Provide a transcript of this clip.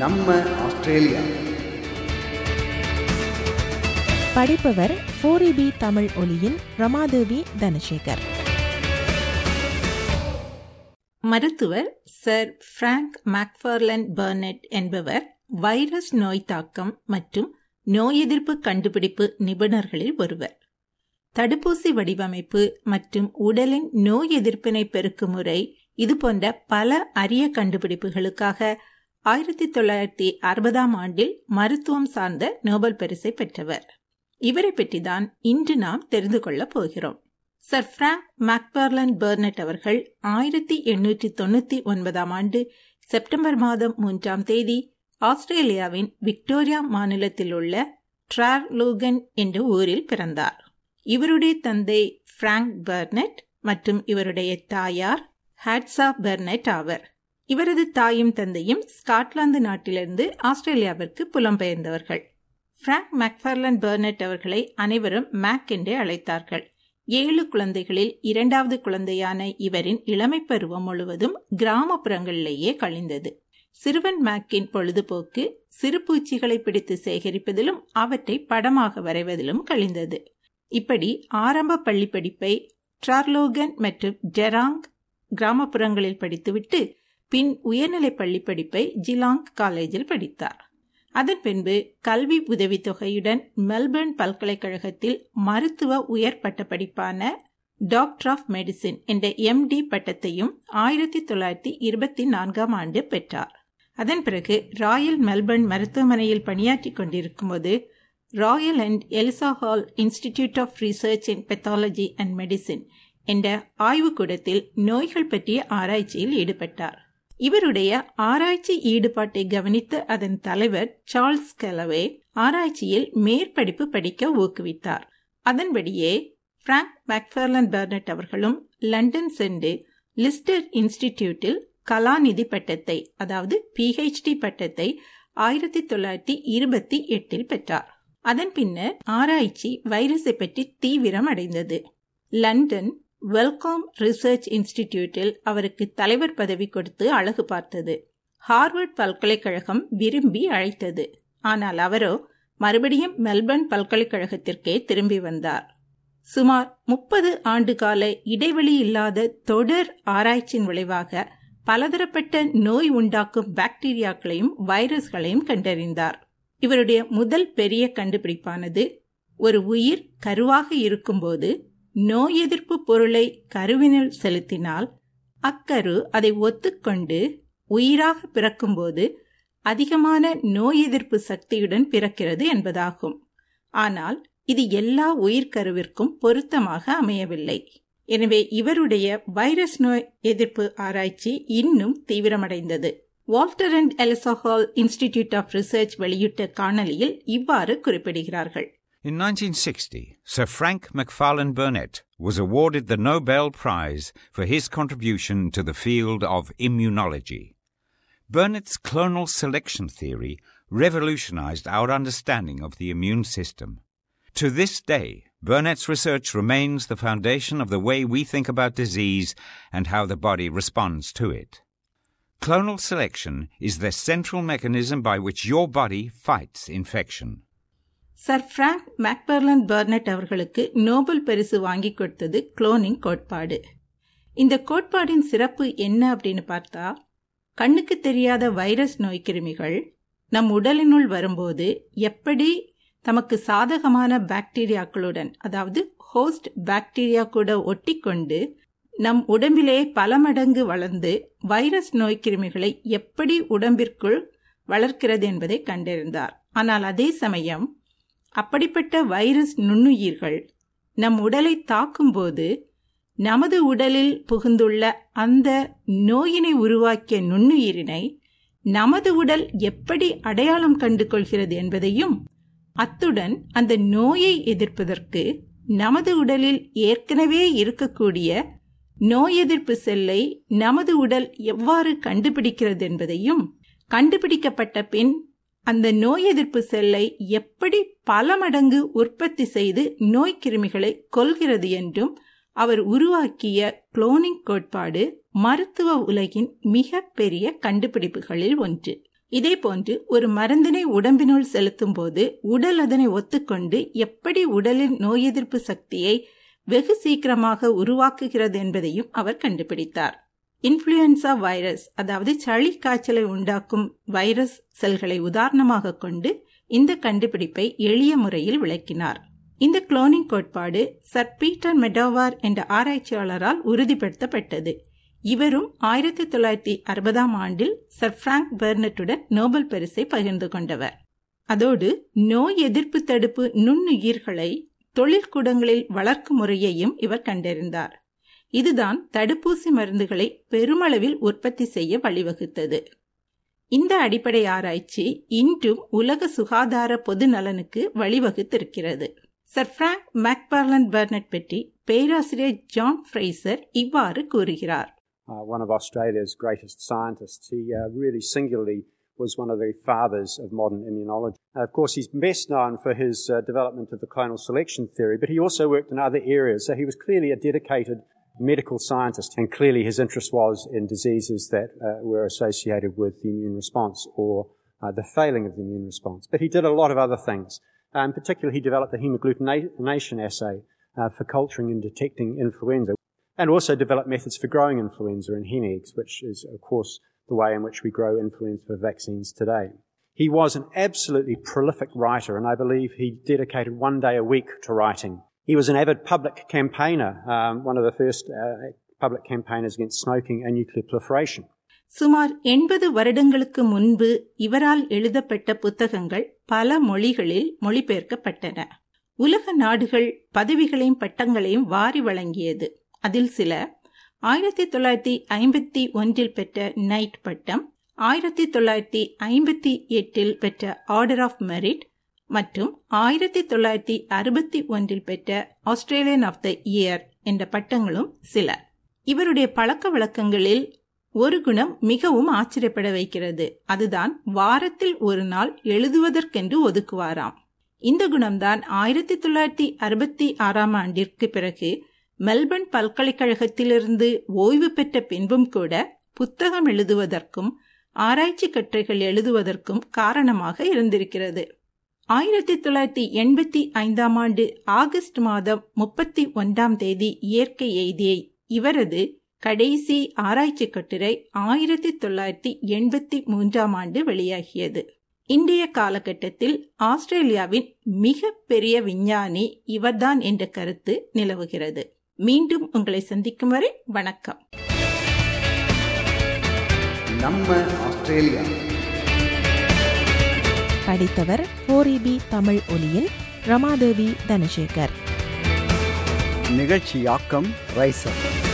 நம்ம ஆஸ்திரேலியா படிப்பவர் ஃபோரிபி தமிழ் ஒலியின் ரமாதேவி தனசேகர் மருத்துவர் சர் பிராங்க் மேக்ஃபார்லன் பர்னெட் என்பவர் வைரஸ் நோய் தாக்கம் மற்றும் நோய் எதிர்ப்பு கண்டுபிடிப்பு நிபுணர்களில் ஒருவர் தடுப்பூசி வடிவமைப்பு மற்றும் உடலின் நோய் எதிர்ப்பினை பெருக்கும் முறை இதுபோன்ற பல அரிய கண்டுபிடிப்புகளுக்காக ஆயிரத்தி தொள்ளாயிரத்தி அறுபதாம் ஆண்டில் மருத்துவம் சார்ந்த நோபல் பரிசை பெற்றவர் இவரை பற்றிதான் இன்று நாம் தெரிந்து கொள்ளப் போகிறோம் சர் பிராங்க் மேக்பர்லன் பெர்னட் அவர்கள் ஆயிரத்தி எண்ணூற்றி தொண்ணூத்தி ஒன்பதாம் ஆண்டு செப்டம்பர் மாதம் மூன்றாம் தேதி ஆஸ்திரேலியாவின் விக்டோரியா மாநிலத்தில் உள்ள ட்ரார்லூகன் என்ற ஊரில் பிறந்தார் இவருடைய தந்தை பிராங்க் பெர்னட் மற்றும் இவருடைய தாயார் ஹாட்ஸா பெர்னட் ஆவர் இவரது தாயும் தந்தையும் ஸ்காட்லாந்து நாட்டிலிருந்து ஆஸ்திரேலியாவிற்கு புலம்பெயர்ந்தவர்கள் பிராங்க் மேக்ஃபர்லன் பெர்னட் அவர்களை அனைவரும் மேக் என்றே அழைத்தார்கள் ஏழு குழந்தைகளில் இரண்டாவது குழந்தையான இவரின் இளமை பருவம் முழுவதும் கிராமப்புறங்களிலேயே கழிந்தது சிறுவன் மேக்கின் பொழுதுபோக்கு சிறு பூச்சிகளை பிடித்து சேகரிப்பதிலும் அவற்றை படமாக வரைவதிலும் கழிந்தது இப்படி ஆரம்ப பள்ளி படிப்பை ட்ரார்லோகன் மற்றும் ஜெராங் கிராமப்புறங்களில் படித்துவிட்டு பின் உயர்நிலை பள்ளி படிப்பை ஜிலாங் காலேஜில் படித்தார் அதன் பின்பு கல்வி உதவித்தொகையுடன் மெல்பர்ன் பல்கலைக்கழகத்தில் மருத்துவ உயர் பட்ட படிப்பான டாக்டர் ஆஃப் மெடிசின் என்ற எம்டி பட்டத்தையும் ஆயிரத்தி தொள்ளாயிரத்தி இருபத்தி நான்காம் ஆண்டு பெற்றார் அதன் பிறகு ராயல் மெல்பர்ன் மருத்துவமனையில் பணியாற்றி கொண்டிருக்கும் போது royal and Eliza Hall institute of research in pathology and medicine என்ற ஆய்வுக்கூடத்தில் நோய்கள் பற்றிய ஆராய்ச்சியில் ஈடுபட்டார் இவருடைய ஆராய்ச்சி ஈடுபாட்டை கவனித்த அதன் தலைவர் சார்ல்ஸ் கலவே ஆராய்ச்சியில் மேற்படிப்பு படிக்க ஊக்குவித்தார் அதன்படியே பிராங்க் மேக்ஃபர்லன் பெர்னட் அவர்களும் லண்டன் சென்று லிஸ்டர் இன்ஸ்டிடியூட்டில் கலாநிதி பட்டத்தை அதாவது பிஹெச்டி பட்டத்தை ஆயிரத்தி தொள்ளாயிரத்தி இருபத்தி எட்டில் பெற்றார் அதன் பின்னர் ஆராய்ச்சி வைரஸை பற்றி தீவிரம் அடைந்தது லண்டன் வெல்காம் ரிசர்ச் இன்ஸ்டிடியூட்டில் அவருக்கு தலைவர் பதவி கொடுத்து அழகு பார்த்தது ஹார்வர்ட் பல்கலைக்கழகம் விரும்பி அழைத்தது ஆனால் அவரோ மறுபடியும் மெல்பர்ன் பல்கலைக்கழகத்திற்கே திரும்பி வந்தார் சுமார் முப்பது ஆண்டுகால இடைவெளி இல்லாத தொடர் ஆராய்ச்சியின் விளைவாக பலதரப்பட்ட நோய் உண்டாக்கும் பாக்டீரியாக்களையும் வைரஸ்களையும் கண்டறிந்தார் இவருடைய முதல் பெரிய கண்டுபிடிப்பானது ஒரு உயிர் கருவாக இருக்கும்போது நோய் எதிர்ப்பு பொருளை கருவினில் செலுத்தினால் அக்கரு அதை ஒத்துக்கொண்டு உயிராக பிறக்கும்போது அதிகமான நோய் எதிர்ப்பு சக்தியுடன் பிறக்கிறது என்பதாகும் ஆனால் இது எல்லா உயிர்கருவிற்கும் பொருத்தமாக அமையவில்லை எனவே இவருடைய வைரஸ் நோய் எதிர்ப்பு ஆராய்ச்சி இன்னும் தீவிரமடைந்தது Walter and Eliza Hall institute of research வெளியிட்ட காணொலியில் இவ்வாறு குறிப்பிடுகிறார்கள் In 1960, Sir Frank McFarlane Burnett was awarded the Nobel Prize for his contribution to the field of immunology. Burnett's clonal selection theory revolutionized our understanding of the immune system. To this day, Burnett's research remains the foundation of the way we think about disease and how the body responds to it. Clonal selection is the central mechanism by which your body fights infection. Sir Frank Macfarlane Burnet அவர்களுக்கு Nobel பரிசு வாங்கி கொடுத்தது cloning கோட்பாடு இந்த கோட்பாடின் சிறப்பு என்ன அப்படின்னு பார்த்தா கண்ணுக்கு தெரியாத வைரஸ் நோய்க்கிருமிகள் நம் உடலினுள் வரும்போது எப்படி தமக்கு சாதகமான பாக்டீரியாக்களுடன் அதாவது ஹோஸ்ட் பாக்டீரியா கூட ஒட்டிக்கொண்டு நம் உடம்பிலே பல மடங்கு வளர்ந்து வைரஸ் நோய்க்கிருமிகளை எப்படி உடம்பிற்குள் வளர்க்கிறது என்பதை கண்டறிந்தார் ஆனால் அதே சமயம் அப்படிப்பட்ட வைரஸ் நுண்ணுயிர்கள் நம் உடலை தாக்கும்போது நமது உடலில் புகுந்துள்ள அந்த நோயினை உருவாக்கிய நுண்ணுயிரினை நமது உடல் எப்படி அடையாளம் கண்டு கொள்கிறது என்பதையும் அத்துடன் அந்த நோயை எதிர்ப்பதற்கு நமது உடலில் ஏற்கனவே இருக்கக்கூடிய நோய் எதிர்ப்பு செல்லை நமது உடல் எவ்வாறு கண்டுபிடிக்கிறது என்பதையும் கண்டுபிடிக்கப்பட்ட பின் அந்த நோய் எதிர்ப்பு செல்லை எப்படி பல மடங்கு உற்பத்தி செய்து நோய் கிருமிகளை கொல்கிறது என்றும் அவர் உருவாக்கிய குளோனிங் கோட்பாடு மருத்துவ உலகின் மிக பெரிய கண்டுபிடிப்புகளில் ஒன்று இதேபோன்று ஒரு மருந்தினை உடம்பினுள் செலுத்தும் போது உடல் அதனை ஒத்துக்கொண்டு எப்படி உடலின் நோய் எதிர்ப்பு சக்தியை வெகு சீக்கிரமாக உருவாக்குகிறது என்பதையும் அவர் கண்டுபிடித்தார் இன்ஃப்ளூயன்சா வைரஸ் அதாவது சளி காய்ச்சலை உண்டாக்கும் வைரஸ் செல்களை உதாரணமாக கொண்டு இந்த கண்டுபிடிப்பை எளிய முறையில் விளக்கினார் இந்த குளோனிங் கோட்பாடு சர் பீட்டர் மெடோவார் என்ற ஆராய்ச்சியாளரால் உறுதிப்படுத்தப்பட்டது இவரும் ஆயிரத்தி தொள்ளாயிரத்தி அறுபதாம் ஆண்டில் சர் பிராங்க் பெர்னட்டுடன் நோபல் பரிசை பகிர்ந்து கொண்டவர் அதோடு நோய் எதிர்ப்பு தடுப்பு நுண்ணுயிர்களை தொழிற்கூடங்களில் வளர்க்கும் முறையையும் இவர் கண்டறிந்தார் இதுதான் தடுப்பூசி மருந்துகளை பெருமளவில் உற்பத்தி செய்ய வழிவகுத்தது இந்த அடிப்படை ஆராய்ச்சி இன்றும் உலக சுகாதார பொது நலனுக்கு வழிவகுத்திருக்கிறது சர் பிராங்க் மேக்பார்லன் பெர்னட் பற்றி பேராசிரியர் ஜான் ஃப்ரைசர் இவ்வாறு கூறுகிறார் uh, one of Australia's greatest scientists. He uh, really singularly was one of the fathers of modern immunology. Uh, of course, he's best known for his uh, development of the clonal selection theory, but he also worked in other areas. So he was clearly a dedicated medical scientist, and clearly his interest was in diseases that uh, were associated with the immune response or uh, the failing of the immune response. But he did a lot of other things. Uh, in particular, he developed a hemagglutination assay uh, for culturing and detecting influenza and also developed methods for growing influenza in hen eggs, which is, of course, the way in which we grow influenza vaccines today. He was an absolutely prolific writer, and I believe he dedicated one day a week to writing. He was an avid public campaigner, um, one of the first uh, public campaigners against smoking and nuclear proliferation. சுமார் எண்பது வருடங்களுக்கு முன்பு இவரால் எழுதப்பட்ட புத்தகங்கள் பல மொழிகளில் மொழிபெயர்க்கப்பட்டன உலக நாடுகள் பதவிகளையும் பட்டங்களையும் வாரி வழங்கியது அதில் சில ஆயிரத்தி தொள்ளாயிரத்தி ஐம்பத்தி ஒன்றில் பெற்ற நைட் பட்டம் ஆயிரத்தி தொள்ளாயிரத்தி ஐம்பத்தி எட்டில் பெற்ற ஆர்டர் ஆஃப் மெரிட் மற்றும் ஆயிரத்தி தொள்ளாயிரத்தி அறுபத்தி ஒன்றில் பெற்ற ஆஸ்திரேலியன் ஆஃப் த இயர் என்ற பட்டங்களும் சில இவருடைய பழக்க வழக்கங்களில் ஒரு குணம் மிகவும் ஆச்சரியப்பட வைக்கிறது அதுதான் வாரத்தில் ஒரு நாள் எழுதுவதற்கென்று ஒதுக்குவாராம் இந்த குணம்தான் ஆயிரத்தி தொள்ளாயிரத்தி அறுபத்தி ஆறாம் ஆண்டிற்கு பிறகு மெல்பர்ன் பல்கலைக்கழகத்திலிருந்து ஓய்வு பெற்ற பின்பும் கூட புத்தகம் எழுதுவதற்கும் ஆராய்ச்சி கட்டுரைகள் எழுதுவதற்கும் காரணமாக இருந்திருக்கிறது ஆயிரத்தி தொள்ளாயிரத்தி எண்பத்தி ஐந்தாம் ஆண்டு ஆகஸ்ட் மாதம் முப்பத்தி ஒன்றாம் தேதி இயற்கை எய்திய இவரது கடைசி ஆராய்ச்சி கட்டுரை ஆயிரத்தி தொள்ளாயிரத்தி எண்பத்தி மூன்றாம் ஆண்டு வெளியாகியது இன்றைய காலகட்டத்தில் ஆஸ்திரேலியாவின் மிக பெரிய விஞ்ஞானி இவர்தான் என்ற கருத்து நிலவுகிறது மீண்டும் உங்களை சந்திக்கும் வரை வணக்கம் நம்ம ஆஸ்திரேலியா படித்தவர் போரிபி தமிழ் ஒலியில் ரமாதேவி தனசேகர் நிகழ்ச்சியாக்கம் ரைசர்